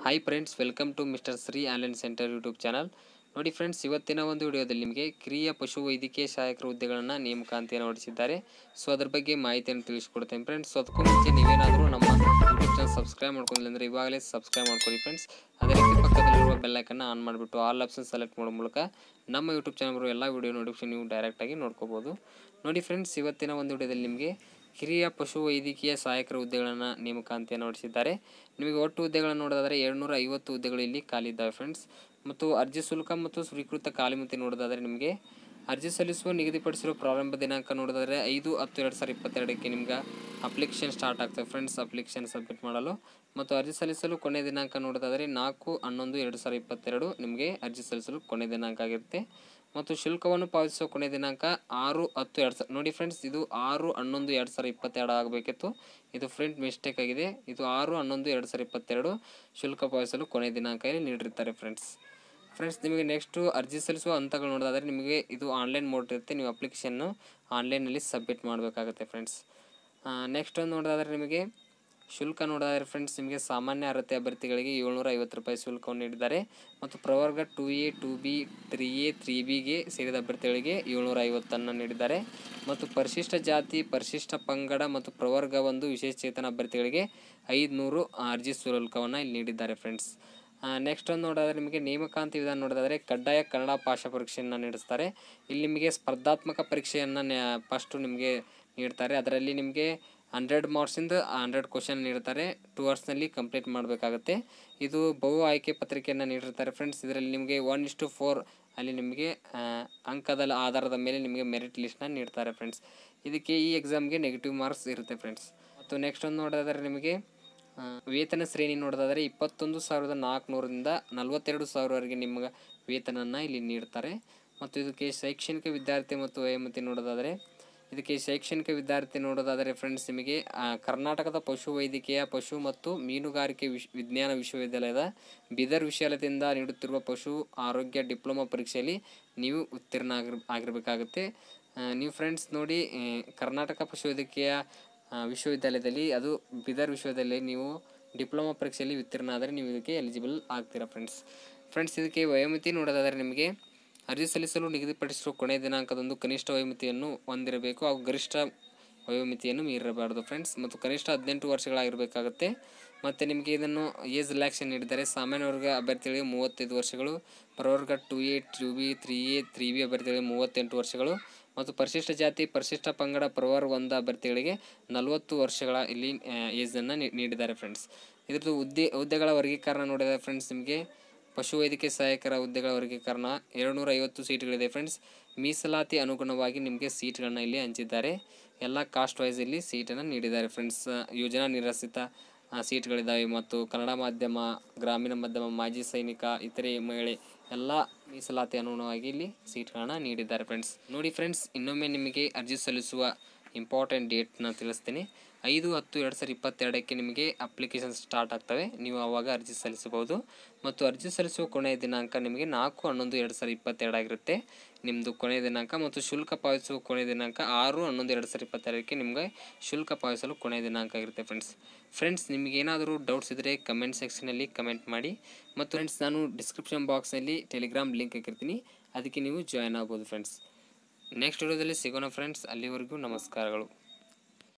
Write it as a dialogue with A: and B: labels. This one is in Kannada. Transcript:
A: hi friends welcome to mister Shri online centre YouTube channel ನೋಡಿ ಫ್ರೆಂಡ್ಸ್ ಇವತ್ತಿನ ಒಂದು ವಿಡಿಯೋದಲ್ಲಿ ನಿಮಗೆ ಕಿರಿಯ ಪಶು ವೈದ್ಯಕೀಯ ಸಹಾಯಕರ ಹುದ್ದೆಗಳನ್ನು ನೇಮಕಾತಿಯನ್ನು ಹೊರಡಿಸಿದ್ದಾರೆ ಸೊ ಅದ್ರ ಬಗ್ಗೆ ಮಾಹಿತಿಯನ್ನು ತಿಳಿಸ್ಕೊಡ್ತೇನೆ ಫ್ರೆಂಡ್ಸ್ ಸೊ ಅದಕ್ಕೂ ಮುಂಚೆ ನೀವೇನಾದರೂ ನಮ್ಮ ಯೂಟ್ಯೂಬ್ ಚಾನಲ್ ಸಬ್ಸ್ಕ್ರೈಬ್ ಮಾಡ್ಕೊಂಡಿಲ್ಲ ಅಂದರೆ ಇವಾಗಲೇ ಸಬ್ಸ್ಕ್ರೈಬ್ ಮಾಡ್ಕೊಳ್ಳಿ ಫ್ರೆಂಡ್ಸ್ ಅದೇ ರೀತಿ ಪಕ್ಕದಲ್ಲಿರುವ ಬೆಲ್ಲೈಕನ್ನು ಆನ್ ಮಾಡಿಬಿಟ್ಟು ಆಲ್ ಆಪ್ಷನ್ ಸೆಲೆಕ್ಟ್ ಮಾಡೋ ಮೂಲಕ ನಮ್ಮ ಯೂಟ್ಯೂಬ್ ಚಾನಲ್ ಬರೋ ಎಲ್ಲ ವೀಡಿಯೋ ನೋಟಿಫಿಕೇಶನ್ ನೀವು ಡೈರೆಕ್ಟಾಗಿ ನೋಡ್ಕೋಬೋದು ನೋಡಿ ಫ್ರೆಂಡ್ಸ್ ಇವತ್ತಿನ ಒಂದು ವಿಡಿಯೋದಲ್ಲಿ ನಿಮಗೆ ಕಿರಿಯ ಪಶು ವೈದ್ಯಕೀಯ ಸಹಾಯಕರ ಹುದ್ದೆಗಳನ್ನು ನೇಮಕಾತಿಯನ್ನು ಹೊರಡಿಸಿದ್ದಾರೆ ನಿಮಗೆ ಒಟ್ಟು ಹುದ್ದೆಗಳನ್ನು ನೋಡೋದಾದರೆ ಏಳ್ನೂರ ಐವತ್ತು ಹುದ್ದೆಗಳು ಇಲ್ಲಿ ಖಾಲಿ ಇದ್ದಾವೆ ಫ್ರೆಂಡ್ಸ್ ಮತ್ತು ಅರ್ಜಿ ಶುಲ್ಕ ಮತ್ತು ಸ್ವೀಕೃತ ಕಾಲಿಮಿತಿ ನೋಡೋದಾದರೆ ನಿಮಗೆ ಅರ್ಜಿ ಸಲ್ಲಿಸುವ ನಿಗದಿಪಡಿಸಿರುವ ಪ್ರಾರಂಭ ದಿನಾಂಕ ನೋಡೋದಾದರೆ ಐದು ಹತ್ತು ಎರಡು ಸಾವಿರದ ಇಪ್ಪತ್ತೆರಡಕ್ಕೆ ನಿಮ್ಗೆ ಅಪ್ಲಿಕೇಶನ್ ಸ್ಟಾರ್ಟ್ ಆಗ್ತದೆ ಫ್ರೆಂಡ್ಸ್ ಅಪ್ಲಿಕೇಶನ್ ಸಬ್ಮಿಟ್ ಮಾಡಲು ಮತ್ತು ಅರ್ಜಿ ಸಲ್ಲಿಸಲು ಕೊನೆ ದಿನಾಂಕ ನೋಡೋದಾದರೆ ನಾಲ್ಕು ಹನ್ನೊಂದು ಎರಡು ಸಾವಿರದ ಇಪ್ಪತ್ತೆರಡು ನಿಮಗೆ ಅರ್ಜಿ ಸಲ್ಲಿಸಲು ಕೊನೆ ದಿನಾಂಕ ಆಗಿರುತ್ತೆ ಮತ್ತು ಶುಲ್ಕವನ್ನು ಪಾವತಿಸುವ ಕೊನೆ ದಿನಾಂಕ ಆರು ಹತ್ತು ಎರಡು ಸಾವಿರ ನೋಡಿ ಫ್ರೆಂಡ್ಸ್ ಇದು ಆರು ಹನ್ನೊಂದು ಎರಡು ಸಾವಿರದ ಇಪ್ಪತ್ತೆರಡು ಆಗಬೇಕಿತ್ತು ಇದು ಫ್ರೆಂಡ್ ಮಿಸ್ಟೇಕ್ ಆಗಿದೆ ಇದು ಆರು ಹನ್ನೊಂದು ಎರಡು ಸಾವಿರದ ಇಪ್ಪತ್ತೆರಡು ಶುಲ್ಕ ಪಾವತಿಸಲು ಕೊನೆ ದಿನಾಂಕ ಇಲ್ಲಿ ನೀಡಿರ್ತಾರೆ ಫ್ರೆಂಡ್ಸ್ ಫ್ರೆಂಡ್ಸ್ ನಿಮಗೆ ನೆಕ್ಸ್ಟು ಅರ್ಜಿ ಸಲ್ಲಿಸುವ ಹಂತಗಳು ನೋಡೋದಾದರೆ ನಿಮಗೆ ಇದು ಆನ್ಲೈನ್ ಮೋಡ್ ಇರುತ್ತೆ ನೀವು ಅಪ್ಲಿಕೇಶನ್ನು ಆನ್ಲೈನಲ್ಲಿ ಸಬ್ಮಿಟ್ ಮಾಡಬೇಕಾಗುತ್ತೆ ಫ್ರೆಂಡ್ಸ್ ನೆಕ್ಸ್ಟ್ ಒಂದು ನೋಡೋದಾದರೆ ನಿಮಗೆ ಶುಲ್ಕ ನೋಡೋದಾದರೆ ಫ್ರೆಂಡ್ಸ್ ನಿಮಗೆ ಸಾಮಾನ್ಯ ಅರ್ಹತೆ ಅಭ್ಯರ್ಥಿಗಳಿಗೆ ಏಳ್ನೂರ ಐವತ್ತು ರೂಪಾಯಿ ಶುಲ್ಕವನ್ನು ನೀಡಿದ್ದಾರೆ ಮತ್ತು ಪ್ರವರ್ಗ two A two B three A three ಬಿಗೆ ಸೇರಿದ ಅಭ್ಯರ್ಥಿಗಳಿಗೆ ಏಳ್ನೂರ ಐವತ್ತನ್ನು ನೀಡಿದ್ದಾರೆ ಮತ್ತು ಪರಿಶಿಷ್ಟ ಜಾತಿ ಪರಿಶಿಷ್ಟ ಪಂಗಡ ಮತ್ತು ಪ್ರವರ್ಗ ಒಂದು ವಿಶೇಷಚೇತನ ಅಭ್ಯರ್ಥಿಗಳಿಗೆ ಐದುನೂರು ಅರ್ಜಿ ಶುಲ್ಕವನ್ನು ಇಲ್ಲಿ ನೀಡಿದ್ದಾರೆ ಫ್ರೆಂಡ್ಸ್ ನೆಕ್ಸ್ಟ್ ಒಂದು ನೋಡೋದಾದ್ರೆ ನಿಮಗೆ ನೇಮಕಾಂತಿ ವಿಧಾನ ನೋಡೋದಾದರೆ ಕಡ್ಡಾಯ ಕನ್ನಡ ಭಾಷಾ ಪರೀಕ್ಷೆಯನ್ನು ನಡೆಸ್ತಾರೆ ಇಲ್ಲಿ ನಿಮಗೆ ಸ್ಪರ್ಧಾತ್ಮಕ ಪರೀಕ್ಷೆಯನ್ನು ಫಸ್ಟು ನಿಮಗೆ ನೀಡ್ತಾರೆ ಅದರಲ್ಲಿ ನಿಮಗೆ ಹಂಡ್ರೆಡ್ ಮಾರ್ಕ್ಸಿಂದ ಹಂಡ್ರೆಡ್ ಕ್ವಶನ್ ನೀಡ್ತಾರೆ ಟೂ ಅವರ್ಸ್ನಲ್ಲಿ ಕಂಪ್ಲೀಟ್ ಮಾಡಬೇಕಾಗುತ್ತೆ ಇದು ಬಹು ಆಯ್ಕೆ ಪತ್ರಿಕೆಯನ್ನು ನೀಡಿರ್ತಾರೆ ಫ್ರೆಂಡ್ಸ್ ಇದರಲ್ಲಿ ನಿಮಗೆ ಒನ್ ಇಷ್ಟು ಫೋರ್ ಅಲ್ಲಿ ನಿಮಗೆ ಅಂಕದ ಆಧಾರದ ಮೇಲೆ ನಿಮಗೆ ಮೆರಿಟ್ ಲಿಸ್ಟ್ನ ನೀಡ್ತಾರೆ ಫ್ರೆಂಡ್ಸ್ ಇದಕ್ಕೆ ಈ ಎಕ್ಸಾಮ್ಗೆ ನೆಗೆಟಿವ್ ಮಾರ್ಕ್ಸ್ ಇರುತ್ತೆ ಫ್ರೆಂಡ್ಸ್ ಮತ್ತು ನೆಕ್ಸ್ಟ್ ಒಂದು ನೋಡೋದಾದ್ರೆ ನಿಮಗೆ ವೇತನ ಶ್ರೇಣಿ ನೋಡೋದಾದರೆ ಇಪ್ಪತ್ತೊಂದು ಸಾವಿರದ ನಾಲ್ಕುನೂರರಿಂದ ನಲವತ್ತೆರಡು ಸಾವಿರವರೆಗೆ ನಿಮಗೆ ವೇತನನ್ನು ಇಲ್ಲಿ ನೀಡ್ತಾರೆ ಮತ್ತು ಇದಕ್ಕೆ ಶೈಕ್ಷಣಿಕ ವಿದ್ಯಾರ್ಥಿ ಮತ್ತು ವಯೋಮಿತಿ ನೋಡೋದಾದರೆ ಇದಕ್ಕೆ ಶೈಕ್ಷಣಿಕ ವಿದ್ಯಾರ್ಥಿ ನೋಡೋದಾದರೆ ಫ್ರೆಂಡ್ಸ್ ನಿಮಗೆ ಕರ್ನಾಟಕದ ಪಶು ವೈದ್ಯಕೀಯ ಪಶು ಮತ್ತು ಮೀನುಗಾರಿಕೆ ವಿಶ್ ವಿಜ್ಞಾನ ವಿಶ್ವವಿದ್ಯಾಲಯದ ಬೀದರ್ ವಿಶ್ವವಿದ್ಯಾಲಯದಿಂದ ನೀಡುತ್ತಿರುವ ಪಶು ಆರೋಗ್ಯ ಡಿಪ್ಲೊಮಾ ಪರೀಕ್ಷೆಯಲ್ಲಿ ನೀವು ಉತ್ತೀರ್ಣ ಆಗಿರ್ ಆಗಿರಬೇಕಾಗುತ್ತೆ ನೀವು ಫ್ರೆಂಡ್ಸ್ ನೋಡಿ ಕರ್ನಾಟಕ ಪಶು ವೈದ್ಯಕೀಯ ವಿಶ್ವವಿದ್ಯಾಲಯದಲ್ಲಿ ಅದು ಬೀದರ್ ವಿಶ್ವವಿದ್ಯಾಲಯ ನೀವು ಡಿಪ್ಲೊಮಾ ಪರೀಕ್ಷೆಯಲ್ಲಿ ಉತ್ತೀರ್ಣ ಆದರೆ ನೀವು ಇದಕ್ಕೆ ಎಲಿಜಿಬಲ್ ಆಗ್ತೀರಾ ಫ್ರೆಂಡ್ಸ್ ಫ್ರೆಂಡ್ಸ್ ಇದಕ್ಕೆ ವಯೋಮಿತಿ ನೋಡೋದಾದರೆ ನಿಮಗೆ ಅರ್ಜಿ ಸಲ್ಲಿಸಲು ನಿಗದಿಪಡಿಸಿರುವ ಕೊನೆಯ ದಿನಾಂಕದಂದು ಕನಿಷ್ಠ ವಯೋಮಿತಿಯನ್ನು ಹೊಂದಿರಬೇಕು ಹಾಗೂ ಗರಿಷ್ಠ ವಯೋಮಿತಿಯನ್ನು ಮೀರಬಾರದು ಫ್ರೆಂಡ್ಸ್ ಮತ್ತು ಕನಿಷ್ಠ ಹದಿನೆಂಟು ವರ್ಷಗಳಾಗಿರಬೇಕಾಗುತ್ತೆ ಮತ್ತು ನಿಮಗೆ ಇದನ್ನು ಏಜ್ ರಿಲ್ಯಾಕ್ಷನ್ ನೀಡಿದ್ದಾರೆ ಸಾಮಾನ್ಯ ವರ್ಗ ಅಭ್ಯರ್ಥಿಗಳಿಗೆ ಮೂವತ್ತೈದು ವರ್ಷಗಳು ಪ್ರವರ್ಗ two A two B three A three B ಅಭ್ಯರ್ಥಿಗಳಿಗೆ ಮೂವತ್ತೆಂಟು ವರ್ಷಗಳು ಮತ್ತು ಪರಿಶಿಷ್ಟ ಜಾತಿ ಪರಿಶಿಷ್ಟ ಪಂಗಡ ಪ್ರವರ್ಗ ಒಂದು ಅಭ್ಯರ್ಥಿಗಳಿಗೆ ನಲವತ್ತು ವರ್ಷಗಳ ಇಲ್ಲಿ ಏಜನ್ನು ನೀಡಿದ್ದಾರೆ ಫ್ರೆಂಡ್ಸ್ ಇದ್ರದ್ದು ಹುದ್ದೆ ಹುದ್ದೆಗಳ ವರ್ಗೀಕರಣ ನೋಡಿದರೆ ಫ್ರೆಂಡ್ಸ್ ನಿಮಗೆ ಪಶುವೈದ್ಯಕೀಯ ಸಹಾಯಕರ ಹುದ್ದೆಗಳ ವರ್ಗೀಕರಣ ಎರಡುನೂರ ಐವತ್ತು ಸೀಟ್ಗಳಿದೆ ಫ್ರೆಂಡ್ಸ್ ಮೀಸಲಾತಿ ಅನುಗುಣವಾಗಿ ನಿಮಗೆ ಸೀಟ್ಗಳನ್ನ ಇಲ್ಲಿ ಹಂಚಿದ್ದಾರೆ ಎಲ್ಲ ಕಾಸ್ಟ್ ವೈಸ್ ಇಲ್ಲಿ ಸೀಟನ್ನು ನೀಡಿದ್ದಾರೆ ಫ್ರೆಂಡ್ಸ್ ಯೋಜನಾ ನಿರಸಿತ ಸೀಟ್ಗಳಿದ್ದಾವೆ ಮತ್ತು ಕನ್ನಡ ಮಾಧ್ಯಮ ಗ್ರಾಮೀಣ ಮಾಧ್ಯಮ ಮಾಜಿ ಸೈನಿಕ ಇತರೆ ಮಹಿಳೆ ಎಲ್ಲ ಮೀಸಲಾತಿ ಅನುಗುಣವಾಗಿ ಇಲ್ಲಿ ಸೀಟ್ಗಳನ್ನ ನೀಡಿದ್ದಾರೆ ಫ್ರೆಂಡ್ಸ್ ನೋಡಿ ಫ್ರೆಂಡ್ಸ್ ಇನ್ನೊಮ್ಮೆ ನಿಮಗೆ ಅರ್ಜಿ ಸಲ್ಲಿಸುವ ಇಂಪಾರ್ಟೆಂಟ್ ಡೇಟ್ನ ತಿಳಿಸ್ತೀನಿ ಐದು ಹತ್ತು ಎರಡು ಸಾವಿರದ ಇಪ್ಪತ್ತೆರಡಕ್ಕೆ ನಿಮಗೆ ಅಪ್ಲಿಕೇಶನ್ ಸ್ಟಾರ್ಟ್ ಆಗ್ತವೆ ನೀವು ಆವಾಗ ಅರ್ಜಿ ಸಲ್ಲಿಸಬಹುದು ಮತ್ತು ಅರ್ಜಿ ಸಲ್ಲಿಸುವ ಕೊನೆಯ ದಿನಾಂಕ ನಿಮಗೆ ನಾಲ್ಕು ಹನ್ನೊಂದು ಎರಡು ಸಾವಿರದ ಇಪ್ಪತ್ತೆರಡು ಆಗಿರುತ್ತೆ ನಿಮ್ಮದು ಕೊನೆಯ ದಿನಾಂಕ ಮತ್ತು ಶುಲ್ಕ ಪಾವತಿಸುವ ಕೊನೆಯ ದಿನಾಂಕ ಆರು ಹನ್ನೊಂದು ಎರಡು ಸಾವಿರದ ಇಪ್ಪತ್ತೆರಡಕ್ಕೆ ನಿಮಗೆ ಶುಲ್ಕ ಪಾವತಿಸಲು ಕೊನೆಯ ದಿನಾಂಕ ಆಗಿರುತ್ತೆ ಫ್ರೆಂಡ್ಸ್ ಫ್ರೆಂಡ್ಸ್ ನಿಮಗೇನಾದರೂ ಡೌಟ್ಸ್ ಇದ್ದರೆ ಕಮೆಂಟ್ ಸೆಕ್ಷನಲ್ಲಿ ಕಮೆಂಟ್ ಮಾಡಿ ಮತ್ತು ಫ್ರೆಂಡ್ಸ್ ನಾನು ಡಿಸ್ಕ್ರಿಪ್ಷನ್ ಬಾಕ್ಸ್ನಲ್ಲಿ ಟೆಲಿಗ್ರಾಮ್ ಲಿಂಕ್ ಹಾಕಿರ್ತೀನಿ ಅದಕ್ಕೆ ನೀವು ಜಾಯ್ನ್ ಆಗ್ಬೋದು ಫ್ರೆಂಡ್ಸ್ ನೆಕ್ಸ್ಟ್ ವಿಡಿಯೋದಲ್ಲಿ ಸಿಗೋಣ ಫ್ರೆಂಡ್ಸ್ ಅಲ್ಲಿವರೆಗೂ ನಮಸ್ಕಾರಗಳು